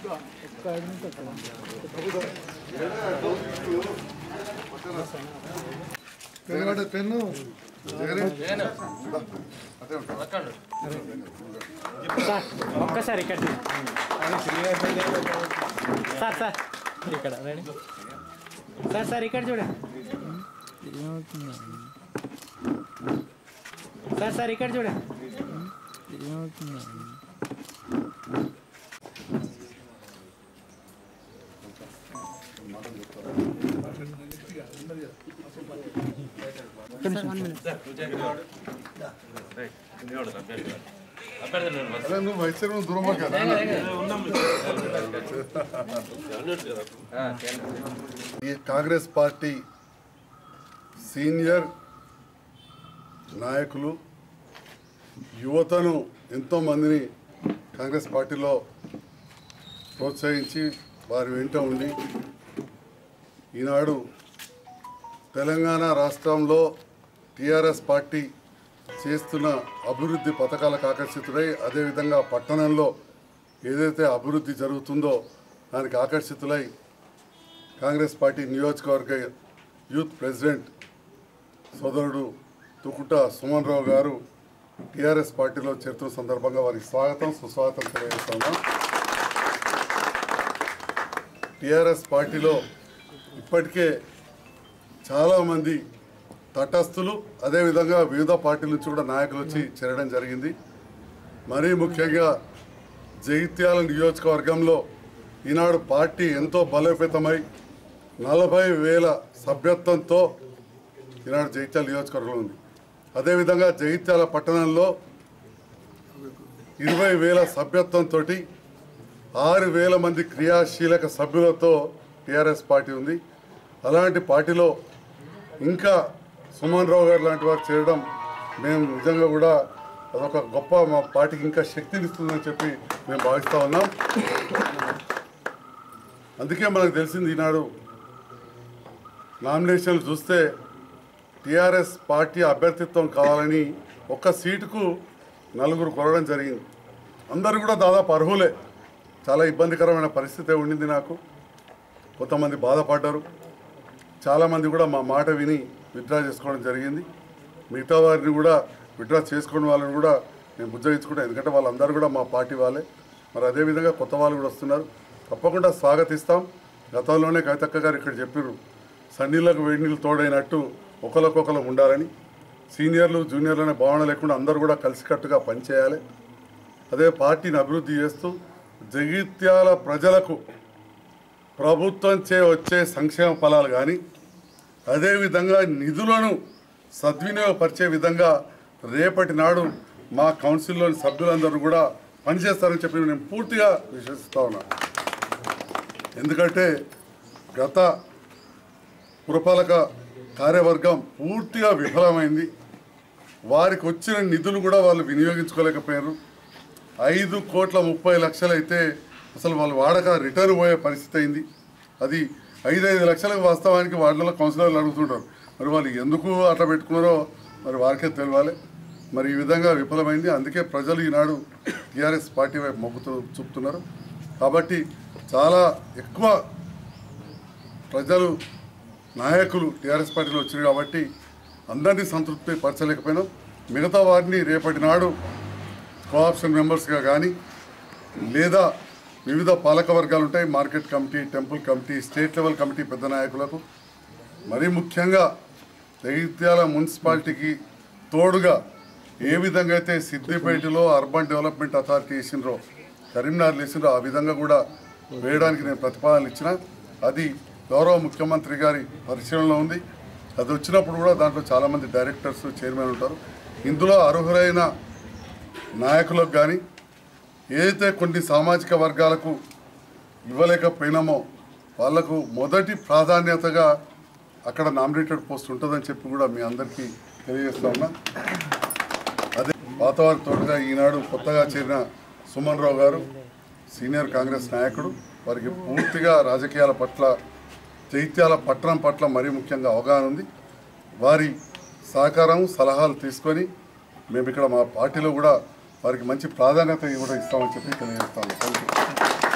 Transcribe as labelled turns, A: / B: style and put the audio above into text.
A: pen పడ్డ pen
B: sir ఒక్కసారి ఇక్కడ సార్ సార్ ఇక్కడ రండి సార్ సార్ ఇక్కడ చూడండి సార్ సార్ ఇక్కడ చూడండి
A: అదే నువ్వు వైద్యం నువ్వు దూరం కదా ఈ కాంగ్రెస్ పార్టీ సీనియర్ నాయకులు యువతను ఎంతో మందిని కాంగ్రెస్ పార్టీలో ప్రోత్సహించి వారి వెంట ఉండి ఈనాడు తెలంగాణ రాష్ట్రంలో టీఆర్ఎస్ పార్టీ చేస్తున్న అభివృద్ధి పథకాలకు ఆకర్షితులై అదేవిధంగా పట్టణంలో ఏదైతే అభివృద్ధి జరుగుతుందో దానికి ఆకర్షితులై కాంగ్రెస్ పార్టీ నియోజకవర్గ యూత్ ప్రెసిడెంట్ సోదరుడు తుకుట సుమన్ రావు గారు టీఆర్ఎస్ పార్టీలో చేరుతున్న సందర్భంగా వారికి స్వాగతం సుస్వాగతం తెలియజేస్తున్నాం టీఆర్ఎస్ పార్టీలో ఇప్పటికే చాలామంది తటస్థులు అదేవిధంగా వివిధ పార్టీల నుంచి కూడా నాయకులు వచ్చి చేరడం జరిగింది మరీ ముఖ్యంగా జగిత్యాల నియోజకవర్గంలో ఈనాడు పార్టీ ఎంతో బలోపేతమై నలభై వేల సభ్యత్వంతో ఈనాడు జగిత్యాల నియోజకవర్గంలో ఉంది అదేవిధంగా జగిత్యాల పట్టణంలో ఇరవై వేల సభ్యత్వంతో ఆరు వేల మంది క్రియాశీలక సభ్యులతో టీఆర్ఎస్ పార్టీ ఉంది అలాంటి పార్టీలో ఇంకా సుమన్ రావు గారు లాంటి వారు చేరడం మేము నిజంగా కూడా అదొక గొప్ప మా పార్టీకి ఇంకా శక్తినిస్తుందని చెప్పి మేము భావిస్తూ ఉన్నాం అందుకే మనకు తెలిసింది ఈనాడు నామినేషన్లు చూస్తే టీఆర్ఎస్ పార్టీ అభ్యర్థిత్వం కావాలని ఒక్క సీటుకు నలుగురు కొరడం జరిగింది అందరూ కూడా దాదాపు అర్హులే చాలా ఇబ్బందికరమైన పరిస్థితి ఉండింది నాకు కొంతమంది బాధపడ్డారు చాలామంది కూడా మా మాట విని విత్డ్రా చేసుకోవడం జరిగింది మిగతా వారిని కూడా విత్డ్రా చేసుకున్న వాళ్ళని కూడా మేము బుజ్జగించుకుంటాం ఎందుకంటే వాళ్ళందరూ కూడా మా పార్టీ వాళ్ళే మరి అదేవిధంగా కొత్త వాళ్ళు కూడా వస్తున్నారు తప్పకుండా స్వాగతిస్తాం గతంలోనే కవితక్క గారు ఇక్కడ చెప్పారు సన్నీళ్ళకు వేడి నీళ్ళు తోడైనట్టు ఒకరికొకరు ఉండాలని సీనియర్లు జూనియర్లు అనే భావన లేకుండా అందరూ కూడా కలిసికట్టుగా పనిచేయాలి అదే పార్టీని అభివృద్ధి చేస్తూ జగిత్యాల ప్రజలకు ప్రభుత్వం చే వచ్చే సంక్షేమ ఫలాలు కానీ అదేవిధంగా నిధులను సద్వినియోగపరిచే విధంగా రేపటి నాడు మా కౌన్సిల్లోని సభ్యులందరూ కూడా పనిచేస్తారని చెప్పి నేను పూర్తిగా విశ్వసిస్తా ఉన్నాను ఎందుకంటే గత పురపాలక కార్యవర్గం పూర్తిగా విఫలమైంది వారికి వచ్చిన నిధులు కూడా వాళ్ళు వినియోగించుకోలేకపోయారు ఐదు కోట్ల ముప్పై లక్షలు అయితే అసలు వాళ్ళు వాడక రిటర్న్ పోయే పరిస్థితి అయింది అది ఐదు ఐదు లక్షలకు వాస్తవానికి వాళ్ళలో కౌన్సిలర్లు అడుగుతుంటారు మరి వాళ్ళు ఎందుకు అట్లా పెట్టుకున్నారో మరి వారికే తెలియాలి మరి ఈ విధంగా విఫలమైంది అందుకే ప్రజలు ఈనాడు టీఆర్ఎస్ పార్టీ వైపు మొగ్గుతూ చూపుతున్నారు కాబట్టి చాలా ఎక్కువ ప్రజలు నాయకులు టీఆర్ఎస్ పార్టీలో వచ్చారు కాబట్టి అందరినీ సంతృప్తి పరచలేకపోయినాం మిగతా వారిని రేపటి నాడు కోఆప్షన్ మెంబర్స్గా కానీ లేదా వివిధ పాలక వర్గాలు ఉంటాయి market committee temple committee state level committee పెద్ద నాయకులకు మరీ ముఖ్యంగా జగిత్యాల మున్సిపాలిటీకి తోడుగా ఏ విధంగా అయితే సిద్దిపేటలో అర్బన్ డెవలప్మెంట్ అథారిటీ వేసినరో కరీంనగర్ వేసినరో ఆ విధంగా కూడా వేయడానికి నేను ప్రతిపాదనలు ఇచ్చిన అది గౌరవ ముఖ్యమంత్రి గారి పరిశీలనలో ఉంది అది వచ్చినప్పుడు కూడా దాంట్లో చాలామంది డైరెక్టర్స్ చైర్మన్ ఉంటారు ఇందులో అర్హులైన నాయకులకు కానీ ఏదైతే కొన్ని సామాజిక వర్గాలకు ఇవ్వలేకపోయినామో వాళ్లకు మొదటి ప్రాధాన్యతగా అక్కడ నామినేటెడ్ పోస్ట్ ఉంటుందని చెప్పి కూడా మీ అందరికీ తెలియజేస్తా ఉన్నా అదే పాతవారి తోడుగా ఈనాడు కొత్తగా చేరిన సుమన్ రావు గారు సీనియర్ కాంగ్రెస్ నాయకుడు వారికి పూర్తిగా రాజకీయాల పట్ల చైత్యాల పట్టణం పట్ల మరీ ముఖ్యంగా అవగాహన ఉంది వారి సహకారం సలహాలు తీసుకొని మేము ఇక్కడ మా పార్టీలో కూడా వారికి మంచి ప్రాధాన్యత ఇవ్వడం ఇస్తామని చెప్పి తెలియజేస్తాము థ్యాంక్ యూ